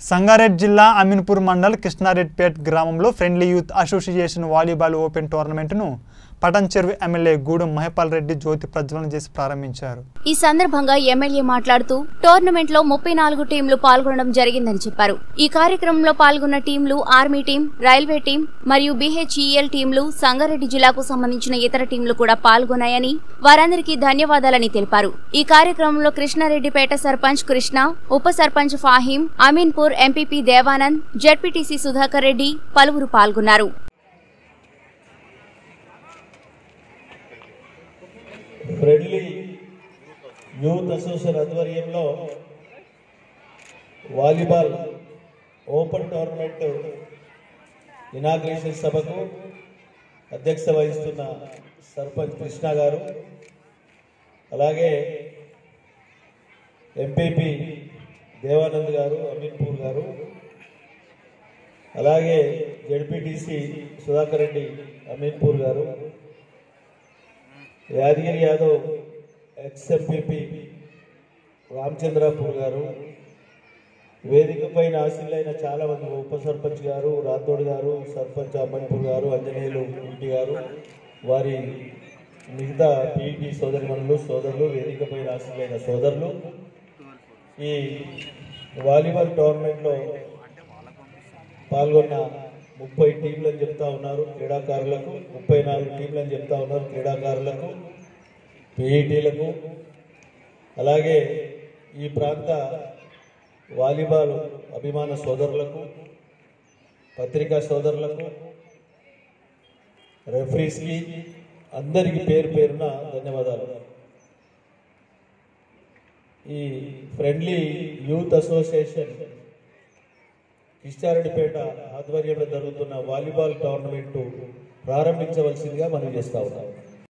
సంగారెడ్డి జిల్లా అమీన్పూర్ మండల్ కృష్ణారెడ్డిపేట్ గ్రామంలో friendly youth association volleyball open టోర్నమెంట్ను పటన్ చెరువు ఎమ్మెల్యే గూడెం మహిపాల్ రెడ్డి జ్యోతి ప్రజ్వలన చేసి ప్రారంభించారు ఈ సందర్భంగా ఎమ్మెల్యే మాట్లాడుతూ టోర్నమెంట్ లో ముప్పై నాలుగు టీంలు పాల్గొనడం జరిగిందని చెప్పారు ఈ కార్యక్రమంలో పాల్గొన్న టీంలు ఆర్మీ టీం రైల్వే టీం మరియు బీహెచ్ఈఎల్ టీంలు సంగారెడ్డి జిల్లాకు సంబంధించిన ఇతర టీంలు కూడా పాల్గొన్నాయని వారందరికీ ధన్యవాదాలని తెలిపారు ఈ కార్యక్రమంలో కృష్ణారెడ్డిపేట సర్పంచ్ కృష్ణ ఉప సర్పంచ్ ఫాహిం అమీన్పూర్ ఎంపీపీ దేవానంద్ జడ్పీటీసీ సుధాకర్ రెడ్డి పలువురు పాల్గొన్నారు ఫ్రెండ్లీ యూత్ అసోసియేషన్ ఆధ్వర్యంలో వాలీబాల్ ఓపెన్ టోర్నమెంట్ ఇనాగ్రేషన్ సభకు అధ్యక్షత వహిస్తున్న సర్పంచ్ కృష్ణ గారు అలాగే ఎంపీపీ దేవానంద్ గారు అమీన్పూర్ గారు అలాగే జడ్పీటీసీ సుధాకర్ రెడ్డి అమీన్పూర్ గారు యాదగిరి యాదవ్ ఎక్స్ఎంపీపీ రామచంద్రాపూర్ గారు వేదిక పైన ఆశీలైన చాలా మంది ఉప సర్పంచ్ గారు రాథోడ్ గారు సర్పంచ్ అమ్మన్పూర్ గారు అంజనేయులు ఇంటి గారు వారి మిగతా పీఈటీ సోదరిమణులు సోదరులు వేదిక పైన ఆశీలైన సోదరులు ఈ వాలీబాల్ టోర్నమెంట్లో పాల్గొన్న ముప్పై టీంలు అని చెప్తా ఉన్నారు క్రీడాకారులకు ముప్పై నాలుగు టీంలు అని చెప్తా ఉన్నారు క్రీడాకారులకు పీఈటీలకు అలాగే ఈ ప్రాంత వాలీబాల్ అభిమాన సోదరులకు పత్రికా సోదరులకు రెఫరీస్కి అందరికీ పేరు పేరున ధన్యవాదాలు ఈ ఫ్రెండ్లీ యూత్ అసోసియేషన్ కిష్టారెడ్డిపేట ఆధ్వర్యంలో జరుగుతున్న వాలీబాల్ టోర్నమెంటు ప్రారంభించవలసిందిగా మనం చేస్తా ఉన్నాం